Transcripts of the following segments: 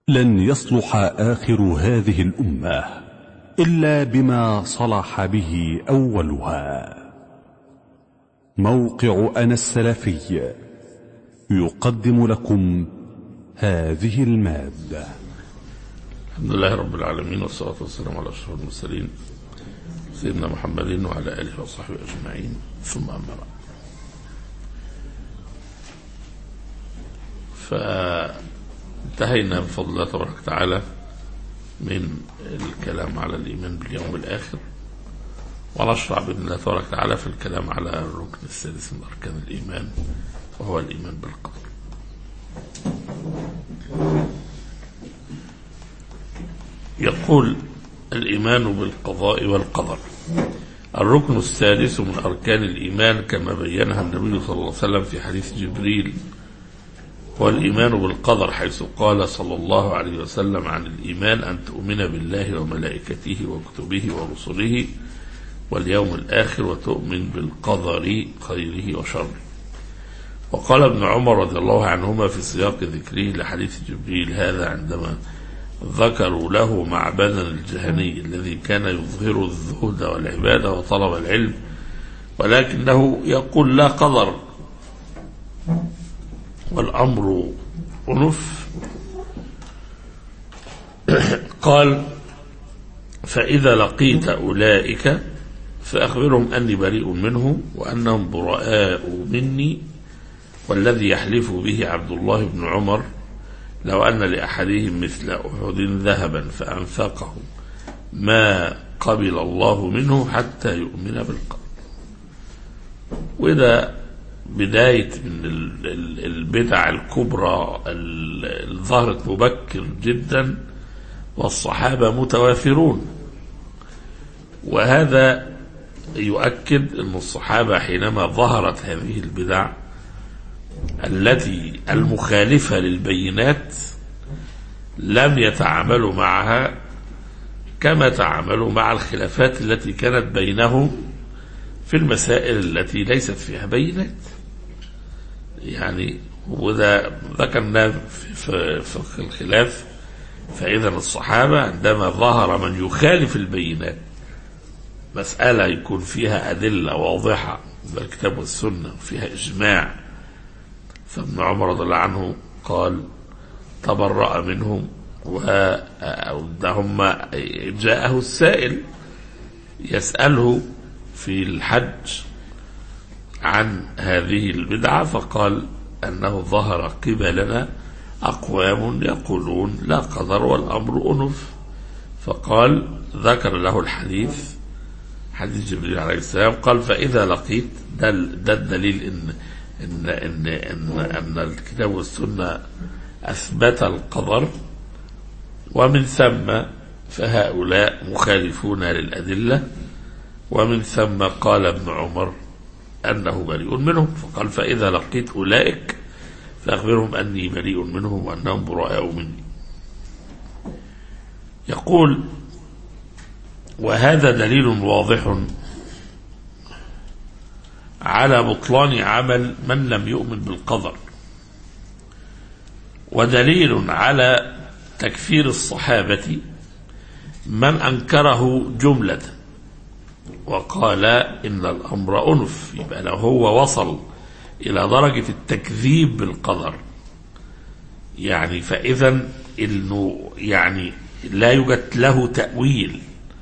لن يصلح آخر هذه الأمة إلا بما صلح به أولها موقع أنا السلفي يقدم لكم هذه المادة الحمد لله رب العالمين والصلاة والسلام على أشرف المرسلين سيدنا محمد وعلى آله وصحبه أجمعين ثم أما بعد فانتهينا بفضل الله تبارك وتعالى من الكلام على الإيمان باليوم الآخر ونشرع بإذن الله تبارك وتعالى في الكلام على الركن السادس من أركان الإيمان وهو الإيمان بالقدر يقول الإيمان بالقضاء والقدر الركن السادس من أركان الإيمان كما بينها النبي صلى الله عليه وسلم في حديث جبريل هو الإيمان بالقدر حيث قال صلى الله عليه وسلم عن الإيمان أن تؤمن بالله وملائكته وكتبه ورسله واليوم الآخر وتؤمن بالقدر خيره وشره وقال ابن عمر رضي الله عنهما في سياق ذكره لحديث جبريل هذا عندما ذكروا له معبدا الجهني الذي كان يظهر الزهد والعبادة وطلب العلم ولكنه يقول لا قدر والأمر أنف قال فإذا لقيت أولئك فأخبرهم أني بريء منهم وأنهم براء مني والذي يحلف به عبد الله بن عمر لو أن لأحدهم مثل أحد ذهبا فأنفقه ما قبل الله منه حتى يؤمن بالقدر وده بداية من البدع الكبرى ظهرت مبكر جدا والصحابة متوافرون وهذا يؤكد أن الصحابة حينما ظهرت هذه البدع التي المخالفة للبينات لم يتعاملوا معها كما تعاملوا مع الخلافات التي كانت بينهم في المسائل التي ليست فيها بينات يعني وده ذكرنا في فقه الخلاف فإذا الصحابة عندما ظهر من يخالف البينات مسألة يكون فيها أدلة واضحة بالكتاب والسنة وفيها إجماع فابن عمر رضي الله عنه قال تبرأ منهم وهم جاءه السائل يسأله في الحج عن هذه البدعة فقال أنه ظهر قبلنا أقوام يقولون لا قدر والأمر أنف فقال ذكر له الحديث حديث جبريل عليه السلام قال فإذا لقيت ده, ده الدليل إن إن إن إن, أن الكتاب والسنة أثبت القدر ومن ثم فهؤلاء مخالفون للأدلة ومن ثم قال ابن عمر أنه بريء منهم فقال فإذا لقيت أولئك فأخبرهم أني بريء منهم وأنهم براء مني يقول وهذا دليل واضح على بطلان عمل من لم يؤمن بالقدر ودليل على تكفير الصحابة من أنكره جملة وقال إن الأمر أنف يبقى لو هو وصل إلى درجة التكذيب بالقدر يعني فإذا إنه يعني لا يوجد له تأويل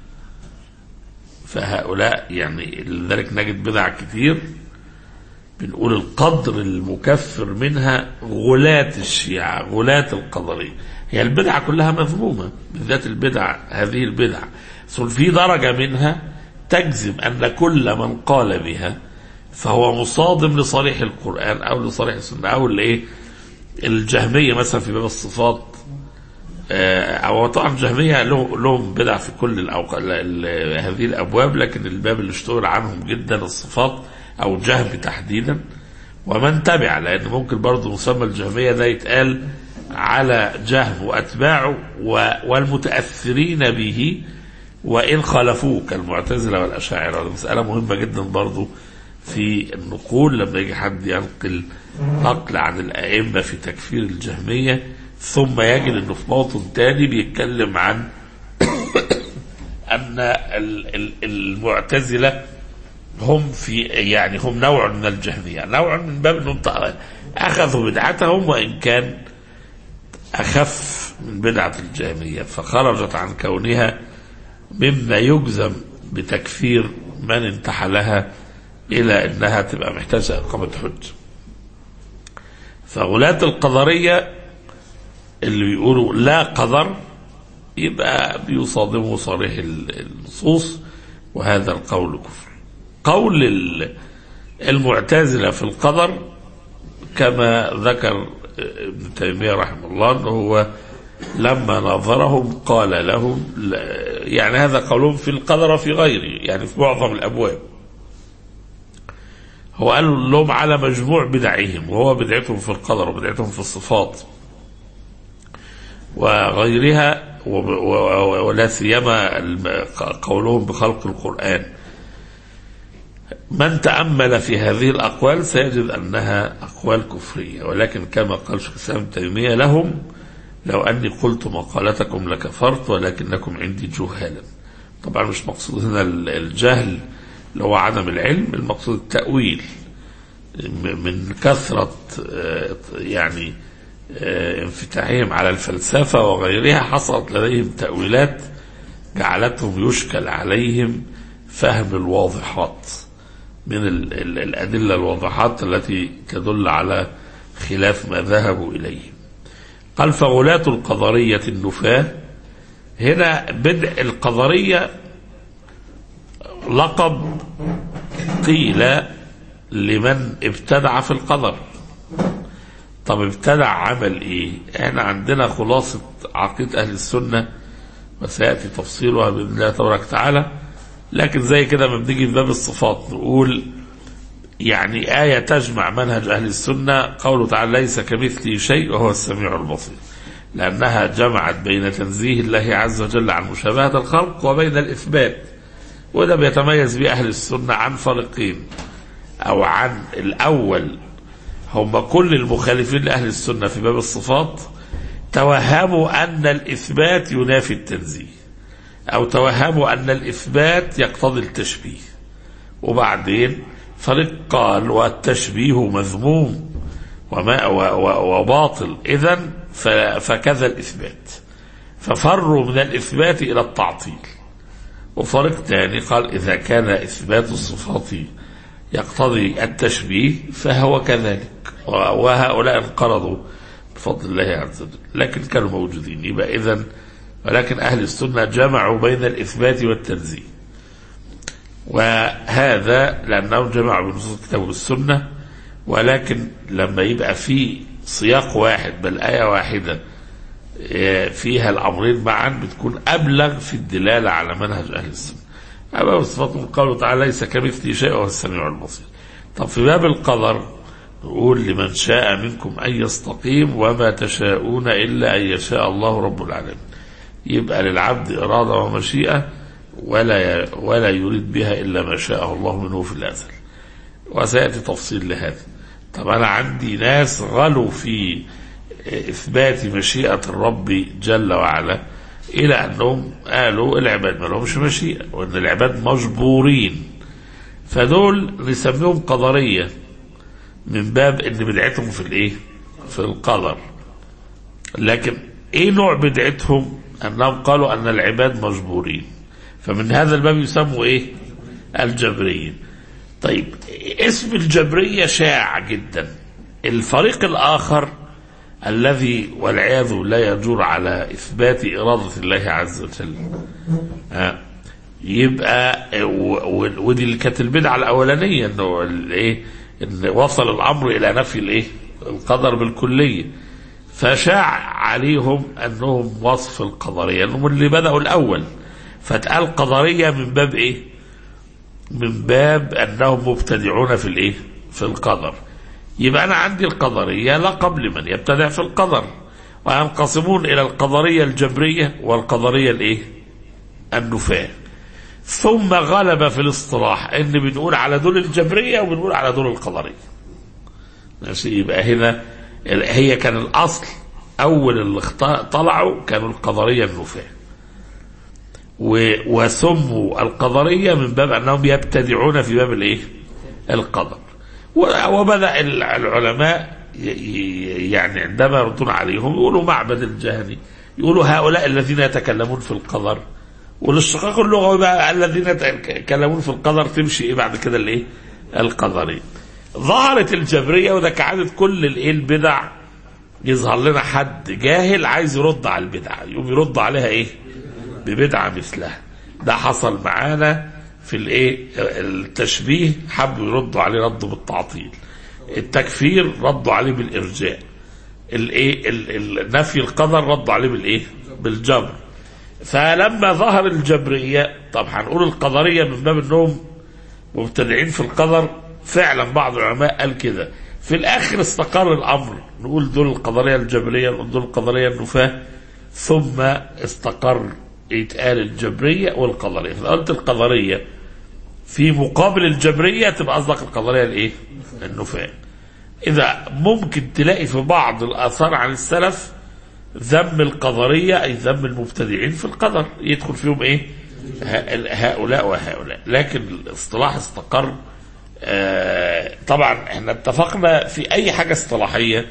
فهؤلاء يعني لذلك نجد بدع كتير بنقول القدر المكفر منها غلاة الشيعة غلاة القدرية هي البدع كلها مذمومة بالذات البدع هذه البدع في درجة منها تجزم أن كل من قال بها فهو مصادم لصريح القرآن أو لصريح السنة أو الإيه الجهمية مثلا في باب الصفات أو طبعا الجهمية لهم بدع في كل الأوق... هذه الأبواب لكن الباب اللي اشتهر عنهم جدا الصفات أو الجهم تحديدا ومن تبع لأن ممكن برضه مسمى الجهمية ده يتقال على جهم وأتباعه والمتأثرين به وإن خالفوه كالمعتزلة والأشاعرة مسألة مهمة جدا برضو في النقول لما يجي حد ينقل نقل عن الأئمة في تكفير الجهمية ثم يجد انه في موطن تاني بيتكلم عن ان ال- ال- المعتزله هم في يعني هم نوع من الجهميه، نوع من باب انهم ط- اخذوا بدعتهم وان كان اخف من بدعه الجهميه فخرجت عن كونها مما يجزم بتكفير من انتحلها الى انها تبقى محتاجه اقامه حجه. فغلاة القدريه اللي بيقولوا لا قدر يبقى بيصادموا صريح ال- النصوص وهذا القول كفر قول ال- المعتزلة في القدر كما ذكر ابن تيمية رحمه الله أنه هو لما ناظرهم قال لهم لا- يعني هذا قولهم في القدر وفي غيره يعني في معظم الأبواب هو قال لهم على مجموع بدعهم وهو بدعتهم في القدر وبدعتهم في الصفات وغيرها وب- و- و- ولا سيما الم- قولهم بخلق القرآن من تأمل في هذه الأقوال سيجد أنها أقوال كفرية ولكن كما قال شيخ الإسلام ابن تيمية لهم لو أني قلت مقالتكم لكفرت ولكنكم عندي جهالا طبعا مش مقصود هنا ال- الجهل اللي هو عدم العلم المقصود التأويل م- من كثرة آه، يعني آه، انفتاحهم على الفلسفة وغيرها حصلت لديهم تأويلات جعلتهم يشكل عليهم فهم الواضحات من ال ال الأدلة الواضحات التي تدل على خلاف ما ذهبوا إليه قال فغلاة القدرية النفاة هنا بدء القدرية لقب قيل لمن ابتدع في القدر طب ابتدع عمل ايه احنا عندنا خلاصة عقيدة اهل السنة وسيأتي تفصيلها بإذن الله تبارك وتعالى لكن زي كده لما بنيجي في باب الصفات نقول يعني آية تجمع منهج أهل السنة قوله تعالى ليس كمثله شيء وهو السميع البصير لأنها جمعت بين تنزيه الله عز وجل عن مشابهة الخلق وبين الإثبات وده بيتميز به أهل السنة عن فريقين أو عن الأول هم كل المخالفين لأهل السنة في باب الصفات توهموا أن الإثبات ينافي التنزيه أو توهموا أن الإثبات يقتضي التشبيه وبعدين فريق قال والتشبيه مذموم وما و- و- وباطل إذا فكذا الإثبات ففروا من الإثبات إلى التعطيل وفريق ثاني قال إذا كان إثبات الصفات يقتضي التشبيه فهو كذلك وهؤلاء انقرضوا بفضل الله عز وجل لكن كانوا موجودين يبقى إذا ولكن أهل السنة جمعوا بين الإثبات والتنزيه وهذا لأنهم جمعوا بنصوص الكتاب والسنة ولكن لما يبقى في سياق واحد بل آية واحدة آه، فيها الأمرين معا بتكون أبلغ في الدلالة على منهج أهل السنة أما الصفات من قوله تعالى ليس كمثله شيء وهو السميع البصير طب في باب القدر نقول لمن شاء منكم أن يستقيم وما تشاءون إلا أن يشاء الله رب العالمين يبقى للعبد إرادة ومشيئة ولا ولا يريد بها إلا ما شاءه الله منه في الأزل وسيأتي تفصيل لهذا طب أنا عندي ناس غلوا في إثبات مشيئة الرب جل وعلا إلى أنهم قالوا العباد ما لهمش مشيئة وأن العباد مجبورين فدول نسميهم قدرية من باب أن بدعتهم في الإيه؟ في القدر لكن إيه نوع بدعتهم؟ أنهم قالوا أن العباد مجبورين فمن هذا الباب يسموا إيه؟ الجبريين طيب اسم الجبرية شائع جدا الفريق الآخر الذي والعياذ لا يجور على إثبات إرادة الله عز وجل آه. يبقى و- و- ودي اللي كانت البدعة الأولانية إنه الإيه إن وصل الأمر إلى نفي الإيه القدر بالكلية فشاع عليهم أنهم وصف القدرية أنهم اللي بدأوا الأول فتقال قدرية من باب إيه من باب أنهم مبتدعون في الإيه في القدر يبقى أنا عندي القدرية لقب لمن يبتدع في القدر وينقسمون إلى القدرية الجبرية والقدرية الإيه النفاة ثم غلب في الاصطلاح ان بنقول على دول الجبرية وبنقول على دول القدرية ماشي يبقى هنا هي كان الأصل اول اللي اخت- طلعوا كانوا القدريه النفاه و- وسموا القدريه من باب انهم يبتدعون في باب الايه القدر و- وبدا ال- العلماء ي- ي- يعني عندما يردون عليهم يقولوا معبد الجهني يقولوا هؤلاء الذين يتكلمون في القدر والاشتقاق اللغوي بقى الذين يتكلمون في القدر تمشي ايه بعد كده الايه القدريه ظهرت الجبريه وده كعاده كل الايه البدع يظهر لنا حد جاهل عايز يرد على البدعه يقوم يرد عليها ايه ببدعه مثلها ده حصل معانا في الايه التشبيه حبوا يردوا عليه ردوا بالتعطيل التكفير ردوا عليه بالارجاء الايه ال- ال- نفي القدر ردوا عليه بالايه بالجبر فلما ظهر الجبريه طب هنقول القدريه من باب انهم مبتدعين في القدر فعلا بعض العلماء قال كده في الاخر استقر الامر نقول دول القدريه الجبريه نقول دول القدريه النفاه ثم استقر يتقال الجبريه والقدريه فاذا قلت القدريه في مقابل الجبريه تبقى قصدك القدريه الايه؟ النفاه اذا ممكن تلاقي في بعض الاثار عن السلف ذم القدريه اي ذم المبتدعين في القدر يدخل فيهم ايه؟ ه- هؤلاء وهؤلاء لكن الاصطلاح استقر آه، طبعا احنا اتفقنا في اي حاجه اصطلاحيه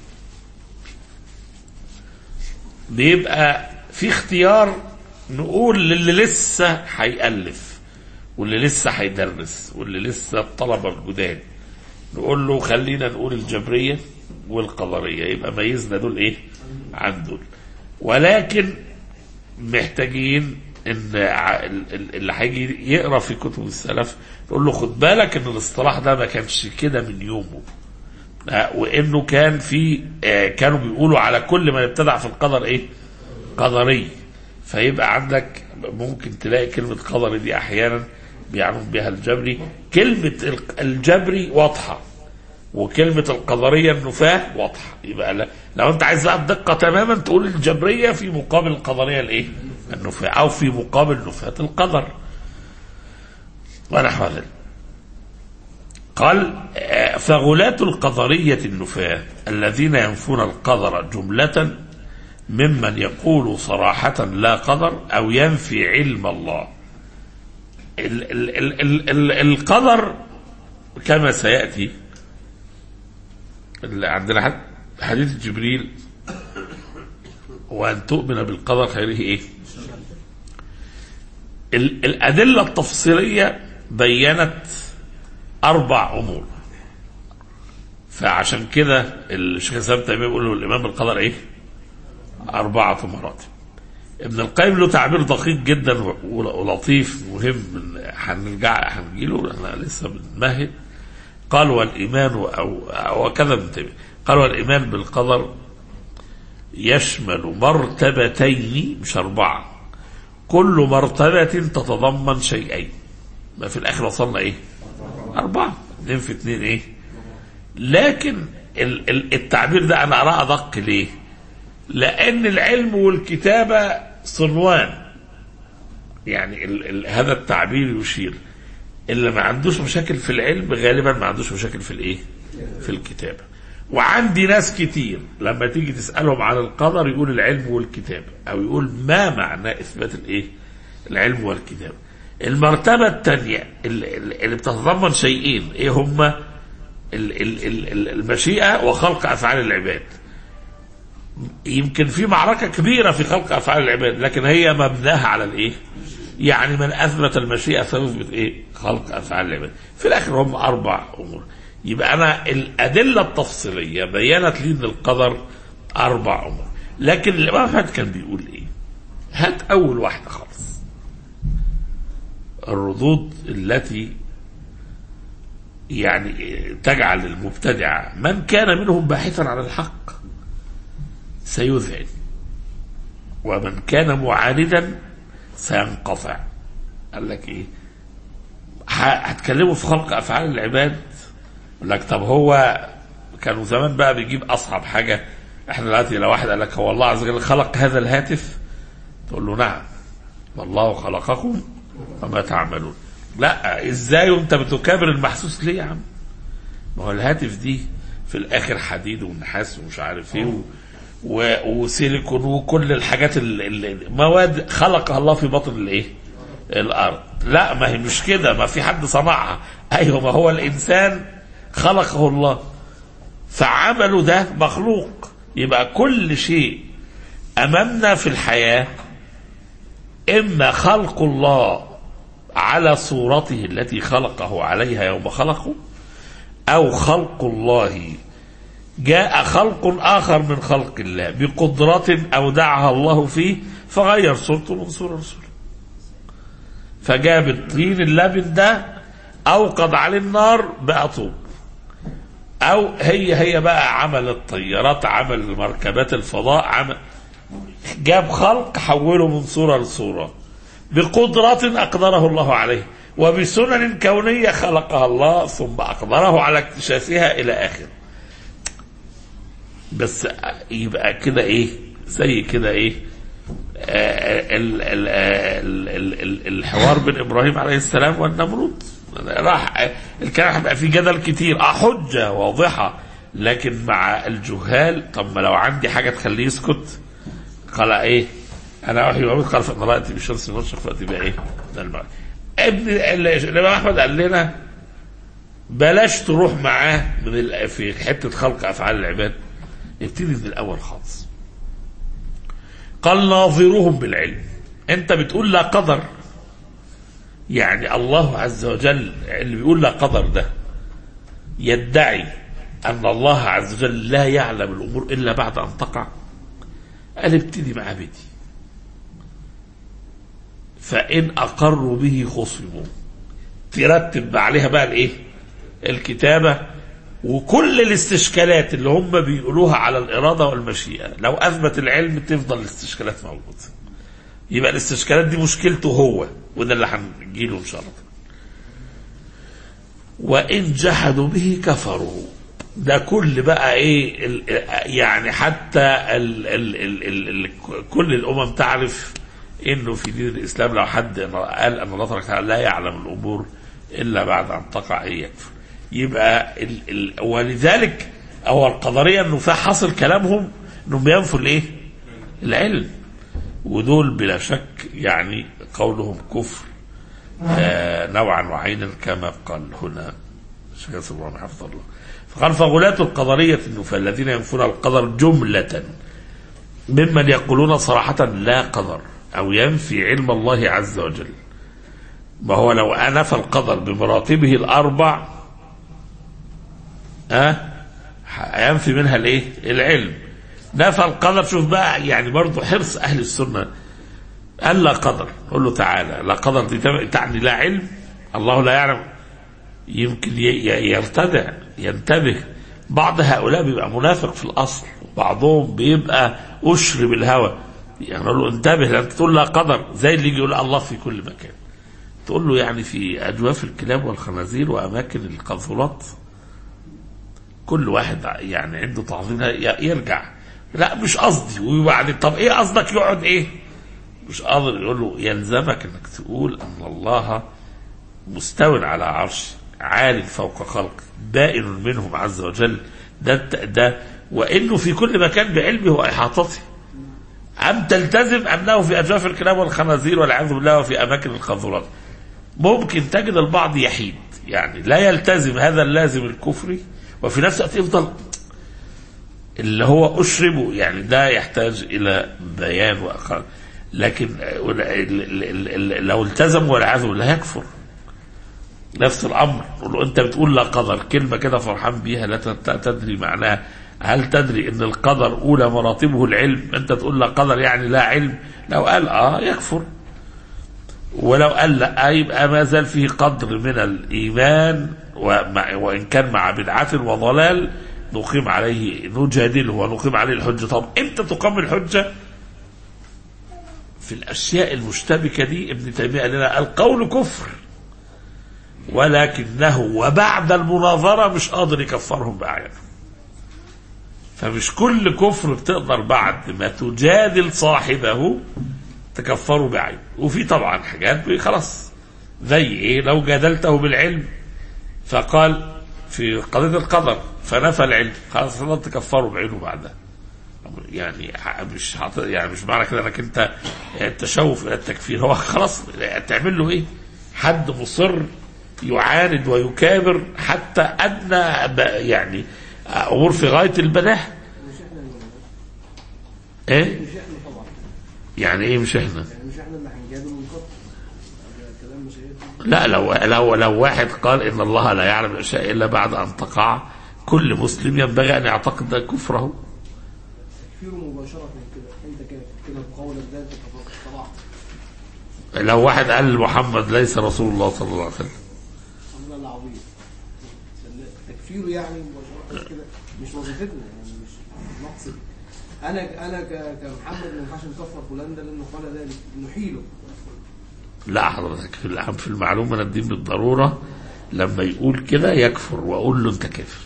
بيبقى في اختيار نقول للي لسه هيألف واللي لسه هيدرس واللي لسه الطلبه الجداد نقول له خلينا نقول الجبريه والقدريه يبقى ميزنا دول ايه عن دول ولكن محتاجين ان ع- ال- ال- اللي هيجي يقرا في كتب السلف نقول له خد بالك ان الاصطلاح ده ما كانش كده من يومه آه، وانه كان في آه، كانوا بيقولوا على كل من ابتدع في القدر ايه قدري فيبقى عندك ممكن تلاقي كلمة قدري دي احيانا بيعنون بها الجبري كلمة ال- الجبري واضحة وكلمة القدرية النفاة واضحة يبقى لا- لو انت عايز بقى الدقة تماما تقول الجبرية في مقابل القدرية الايه النفاة او في مقابل نفاة القدر ونحو ذلك قال آه، فغلاة القدرية النفاة الذين ينفون القدر جملة ممن يقول صراحة لا قدر أو ينفي علم الله ال ال ال ال ال القدر كما سيأتي اللي عندنا حد- حديث جبريل وأن تؤمن بالقدر خيره إيه ال- الأدلة التفصيلية بينت أربع أمور فعشان كده الشيخ الإسلام تيمية بيقول له الإمام بالقدر إيه؟ أربعة مراتب ابن القيم له تعبير دقيق جدا و- ولطيف مهم هنرجع هنجيله احنا لسه بنمهد قال والإيمان أو أو كذا ابن تيمية قال والإيمان بالقدر يشمل مرتبتين مش أربعة كل مرتبة تتضمن شيئين ما في الآخر وصلنا إيه؟ أربعة اثنين في اثنين إيه؟ لكن ال- ال- التعبير ده أنا أراه أدق ليه؟ لأن العلم والكتابة صنوان يعني ال ال هذا التعبير يشير اللي ما عندوش مشاكل في العلم غالبا ما عندوش مشاكل في الايه في الكتابة وعندي ناس كتير لما تيجي تسألهم عن القدر يقول العلم والكتابة او يقول ما معنى اثبات الايه العلم والكتابة المرتبة الثانية اللي, اللي بتتضمن شيئين ايه هما ال- ال- ال- ال- المشيئة وخلق افعال العباد يمكن في معركة كبيرة في خلق أفعال العباد لكن هي مبناها على الإيه يعني من أثبت المشيئة سيثبت إيه خلق أفعال العباد في الآخر هم أربع أمور يبقى أنا الأدلة التفصيلية بينت لي أن القدر أربع أمور لكن الإمام أحمد كان بيقول إيه هات أول واحدة خالص الردود التي يعني تجعل المبتدع من كان منهم باحثا عن الحق سيذعن ومن كان معاندا سينقطع قال لك ايه ه- هتكلموا في خلق افعال العباد يقول لك طب هو كانوا زمان بقى بيجيب اصعب حاجه احنا دلوقتي لو واحد قال لك هو الله عز وجل خلق هذا الهاتف تقول له نعم والله خلقكم وما تعملون لا ازاي وانت بتكابر المحسوس ليه يا عم ما هو الهاتف دي في الاخر حديد ونحاس ومش عارف ايه و... و- وسيليكون وكل الحاجات ال- ال- مواد خلقها الله في بطن الايه الارض لا ما هي مش كده ما في حد صنعها ايوه ما هو الانسان خلقه الله فعمله ده مخلوق يبقى كل شيء امامنا في الحياه اما خلق الله على صورته التي خلقه عليها يوم خلقه او خلق الله جاء خلق اخر من خلق الله بقدرة اودعها الله فيه فغير صورته من صورة رسوله فجاب الطين اللبن ده اوقد عليه النار بقى طوب او هي هي بقى عمل الطيارات عمل مركبات الفضاء عمل جاب خلق حوله من صورة لصورة بقدرة أقدره الله عليه وبسنن كونية خلقها الله ثم أقدره على اكتشافها إلى آخر بس يبقى كده إيه زي كده إيه آه، ال- ال- آه، ال- ال- ال- الحوار بين إبراهيم عليه السلام والنمرود راح الكلام هيبقى فيه جدل كتير اه حجة واضحة لكن مع الجهال طب ما لو عندي حاجة تخليه يسكت قال ايه انا وحي واموت قال فان الله ياتي بالشمس من المشرق فاتي بها ايه من المغرب ابن ال- الامام احمد قال لنا بلاش تروح معاه من ال- في حته خلق افعال العباد ابتدي من الاول خالص قال ناظروهم بالعلم انت بتقول لا قدر يعني الله عز وجل اللي بيقول لا قدر ده يدعي ان الله عز وجل لا يعلم الامور الا بعد ان تقع قال ابتدي مع بدي فإن أقروا به خصموا ترتب عليها بقى الإيه الكتابة وكل الاستشكالات اللي هم بيقولوها على الإرادة والمشيئة لو أثبت العلم تفضل الاستشكالات موجودة يبقى الاستشكالات دي مشكلته هو وده اللي هنجيله إن شاء الله وإن جحدوا به كفروا ده كل بقى ايه ال- يعني حتى ال ال ال ال ال كل الامم تعرف انه في دين الاسلام لو حد قال ان الله تبارك وتعالى لا يعلم الامور الا بعد ان تقع إيه يكفر يبقى ال ال ولذلك هو القدريه انه في حاصل كلامهم انهم بينفوا الايه؟ العلم ودول بلا شك يعني قولهم كفر آه نوعا وعينا كما قال هنا الشيخ ياسر ابراهيم حفظه الله فقال فغلاة القدرية فالذين ينفون القدر جملة ممن يقولون صراحة لا قدر أو ينفي علم الله عز وجل ما هو لو أنفى القدر بمراتبه الأربع ها أه؟ ينفي منها الايه؟ العلم نفى القدر شوف بقى يعني برضه حرص أهل السنة قال لا قدر قل له تعالى لا قدر دي تعني لا علم الله لا يعلم يمكن ي- ي- يرتدع ينتبه بعض هؤلاء بيبقى منافق في الاصل وبعضهم بيبقى اشرب الهوى يعني نقول له انتبه لان تقول لا قدر زي اللي يجي يقول الله في كل مكان تقول له يعني في اجواف الكلاب والخنازير واماكن القنفلات كل واحد يعني عنده تعظيم ي- يرجع لا مش قصدي وبعدين طب ايه قصدك يقعد ايه مش قادر يقول له يلزمك انك تقول ان الله مستو على عرش عال فوق خلق بائن منهم عز وجل ده ده وانه في كل مكان بعلمه واحاطته ام تلتزم انه في اجواف الكلاب والخنازير والعياذ بالله وفي اماكن القاذورات ممكن تجد البعض يحيد يعني لا يلتزم هذا اللازم الكفري وفي نفس الوقت يفضل اللي هو أشربه يعني ده يحتاج إلى بيان وأقل لكن لو التزم والعياذ بالله يكفر نفس الامر قول له انت بتقول لا قدر كلمه كده فرحان بيها لا تدري معناها هل تدري ان القدر اولى مراتبه العلم انت تقول لا قدر يعني لا علم لو قال اه يكفر ولو قال لا يبقى ما زال فيه قدر من الايمان ومع وان كان مع بدعه وضلال نقيم عليه نجادله ونقيم عليه الحجه طب امتى تقام الحجه في الاشياء المشتبكه دي ابن تيميه قال لنا القول كفر ولكنه وبعد المناظرة مش قادر يكفرهم بأعيانهم فمش كل كفر بتقدر بعد ما تجادل صاحبه تكفره بعينه وفي طبعا حاجات خلاص زي ايه لو جادلته بالعلم فقال في قضية القدر فنفى العلم خلاص لا تكفره بعينه بعدها يعني مش حاط يعني مش معنى كده انك انت التشوف الى التكفير هو خلاص تعمل له ايه؟ حد مصر يعاند ويكابر حتى ادنى ب- يعني امور في غايه البلاهه. ايه؟ مش احنا طبعا يعني ايه مش احنا؟ يعني مش احنا اللي هنجادل ونكفر هذا كلام مش هيفهم لا لو لو لو واحد قال ان الله لا يعلم الاشياء الا بعد ان تقع كل مسلم ينبغي ان يعتقد كفره تكفيره مباشرة كده انت كده كده بقولك ده انت كفرت طبعا لو واحد قال محمد ليس رسول الله صلى الله عليه وسلم الله العظيم تكفيره يعني مباشرة كده مش وظيفتنا يعني مش مش مقصد انا انا ك- كمحمد ما ينفعش نكفر فلان ده لانه قال ذلك نحيله لا حضرتك في الأهم في المعلومة من الدين بالضرورة لما يقول كده يكفر وأقول له أنت كافر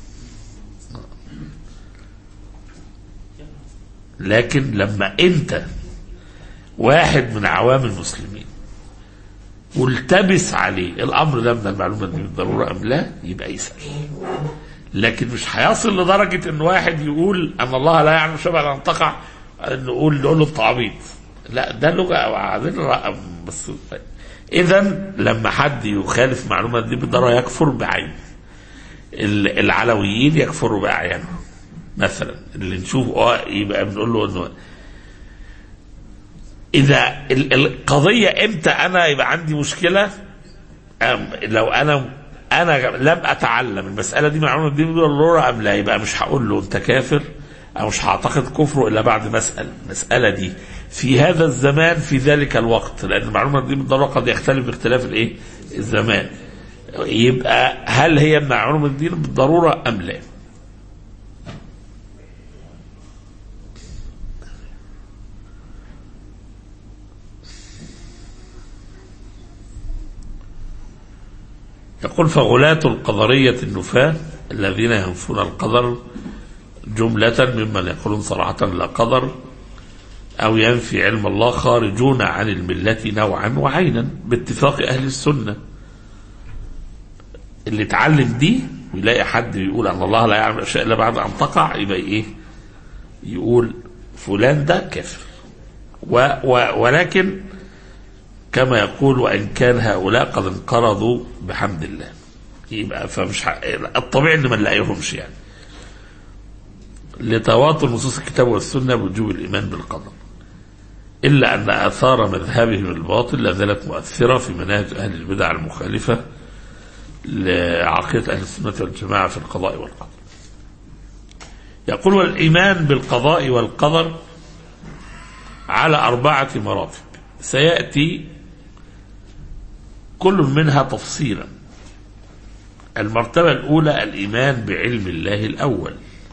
لكن لما أنت واحد من عوام المسلمين والتبس عليه الأمر ده من المعلومة الدين بالضرورة أم لا يبقى يسأل لكن مش هيصل لدرجة ان واحد يقول ان الله لا يعلم شبه ان تقع نقول نقول له التعبيط لا ده لغة وبعدين رقم بس اذا لما حد يخالف معلومة دي بالضرورة يكفر بعين ال- العلويين يكفروا بأعيانهم مثلا اللي نشوف اه يبقى بنقول له انه اذا ال- القضية امتى انا يبقى عندي مشكلة أم لو انا انا لم اتعلم المساله دي معلومه دي بالضروره ام لا يبقى مش هقول له انت كافر او مش هعتقد كفره الا بعد ما اسال المساله دي في هذا الزمان في ذلك الوقت لان المعلومه دي بالضروره قد يختلف باختلاف الايه الزمان يبقى هل هي معلومه الدين بالضروره ام لا يقول فغلاة القدرية النفاة الذين ينفون القدر جملة ممن يقولون صراحة لا قدر أو ينفي علم الله خارجون عن الملة نوعا وعينا باتفاق أهل السنة اللي اتعلم دي ويلاقي حد بيقول أن الله لا يعلم الأشياء إلا بعد أن تقع يبقى إيه يقول فلان ده كافر و و ولكن كما يقول وان كان هؤلاء قد انقرضوا بحمد الله يبقى فمش ح... الطبيعي ان ما نلاقيهمش يعني لتواتر نصوص الكتاب والسنه بوجوب الايمان بالقدر الا ان اثار مذهبهم الباطل لا زالت مؤثره في مناهج اهل البدع المخالفه لعقيده اهل السنه والجماعه في القضاء والقدر يقول والايمان بالقضاء والقدر على اربعه مراتب سياتي كل منها تفصيلا المرتبة الأولى الإيمان بعلم الله الأول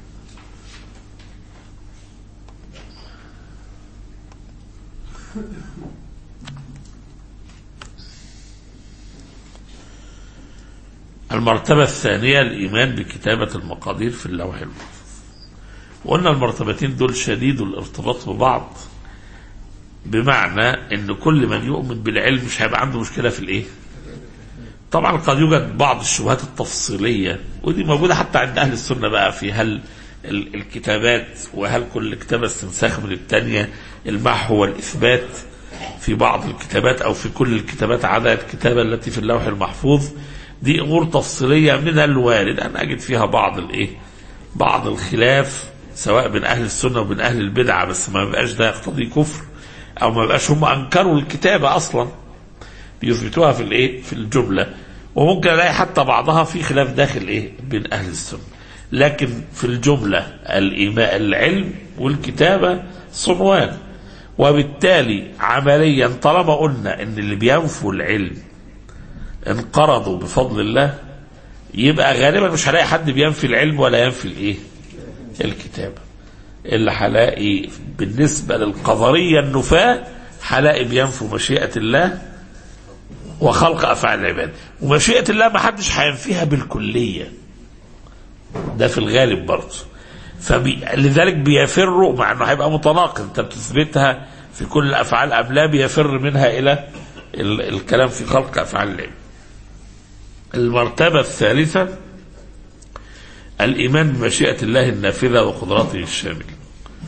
المرتبة الثانية الإيمان بكتابة المقادير في اللوح المحفوظ وقلنا المرتبتين دول شديد الارتباط ببعض بمعنى ان كل من يؤمن بالعلم مش هيبقى عنده مشكله في الايه؟ طبعا قد يوجد بعض الشبهات التفصيليه ودي موجوده حتى عند اهل السنه بقى في هل ال- الكتابات وهل كل كتابه استنساخ من الثانيه المحو والاثبات في بعض الكتابات او في كل الكتابات عدا الكتابه التي في اللوح المحفوظ دي امور تفصيليه من الوارد ان اجد فيها بعض الايه؟ بعض الخلاف سواء بين اهل السنه وبين اهل البدعه بس ما بقاش ده يقتضي كفر او ما بقاش هم انكروا الكتابه اصلا بيثبتوها في الايه في الجمله وممكن الاقي حتى بعضها في خلاف داخل ايه بين اهل السنه لكن في الجمله الايمان العلم والكتابه صنوان وبالتالي عمليا طالما قلنا ان اللي بينفوا العلم انقرضوا بفضل الله يبقى غالبا مش هلاقي حد بينفي العلم ولا ينفي الايه الكتابه اللي هلاقي بالنسبة للقدرية النفاة هلاقي بينفوا مشيئة الله وخلق أفعال العباد ومشيئة الله ما حدش هينفيها بالكلية ده في الغالب برضه فلذلك بيفروا مع انه هيبقى متناقض انت بتثبتها في كل الافعال قبلها بيفر منها الى ال- الكلام في خلق افعال العباد المرتبة الثالثة الإيمان بمشيئة الله النافذة وقدرته الشاملة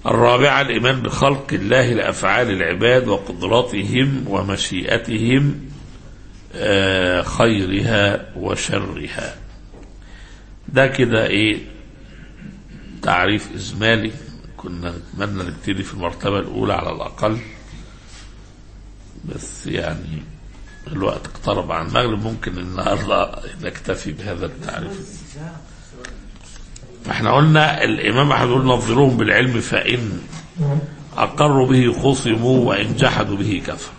الرابعة الإيمان بخلق الله لأفعال العباد وقدراتهم ومشيئتهم آه، خيرها وشرها ده كده ايه تعريف إجمالي كنا نتمنى نبتدي في المرتبة الأولى على الأقل بس يعني الوقت اقترب عن المغرب ممكن النهارده نكتفي بهذا التعريف احنا قلنا الامام احمد يقول نظروهم بالعلم فان اقروا به خصموا وان جحدوا به كفروا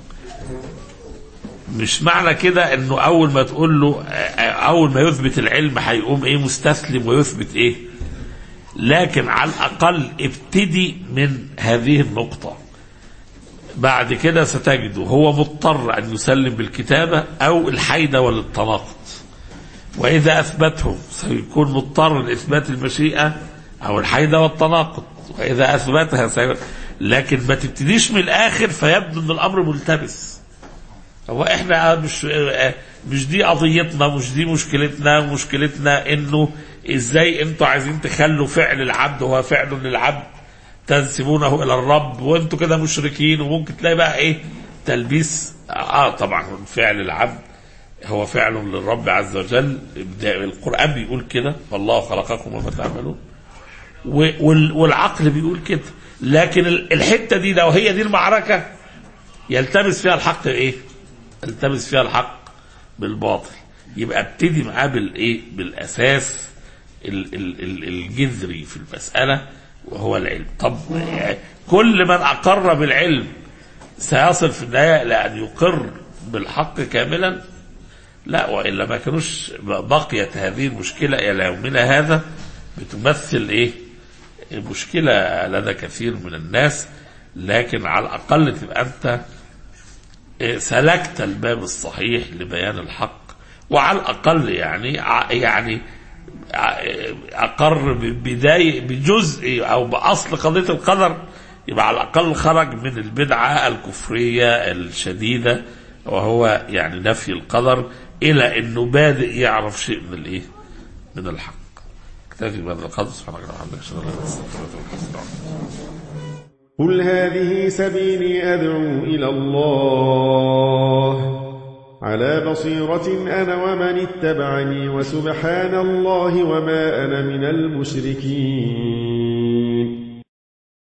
مش معنى كده انه اول ما تقول له اول ما يثبت العلم هيقوم ايه مستسلم ويثبت ايه لكن على الاقل ابتدي من هذه النقطه بعد كده ستجده هو مضطر ان يسلم بالكتابه او الحيده والتناقض واذا اثبتهم سيكون مضطر لاثبات المشيئه او الحيده والتناقض واذا اثبتها سي... لكن ما تبتديش من الاخر فيبدو ان الامر ملتبس هو احنا مش مش دي قضيتنا مش دي مشكلتنا مشكلتنا انه ازاي انتوا عايزين تخلوا فعل العبد هو فعل للعبد تنسبونه الى الرب وانتوا كده مشركين وممكن تلاقي بقى ايه تلبيس اه طبعا فعل العبد هو فعل للرب عز وجل القران بيقول كده والله خلقكم وما تعملون وال- والعقل بيقول كده لكن ال- الحته دي لو هي دي المعركه يلتبس فيها الحق ايه؟ يلتبس فيها الحق بالباطل يبقى ابتدي معاه بالايه؟ بالاساس ال- ال- ال- الجذري في المساله وهو العلم طب يعني كل من اقر بالعلم سيصل في النهايه لان يقر بالحق كاملا لا والا ما كانوش بقيت هذه المشكله الى يومنا هذا بتمثل ايه؟ مشكله لدى كثير من الناس لكن على الاقل تبقى انت إيه، سلكت الباب الصحيح لبيان الحق وعلى الاقل يعني ع- يعني ع- اقر ببدايه بجزء او باصل قضيه القدر يبقى على الاقل خرج من البدعه الكفريه الشديده وهو يعني نفي القدر الى انه بادئ يعرف شيء من الايه؟ من الحق. اكتفي بهذا القدر سبحانك اللهم وبحمدك اشهد ان لا اله الا انت استغفرك واتوب اليك. قل هذه سبيلي أدعو إلى الله على بصيرة أنا ومن اتبعني وسبحان الله وما أنا من المشركين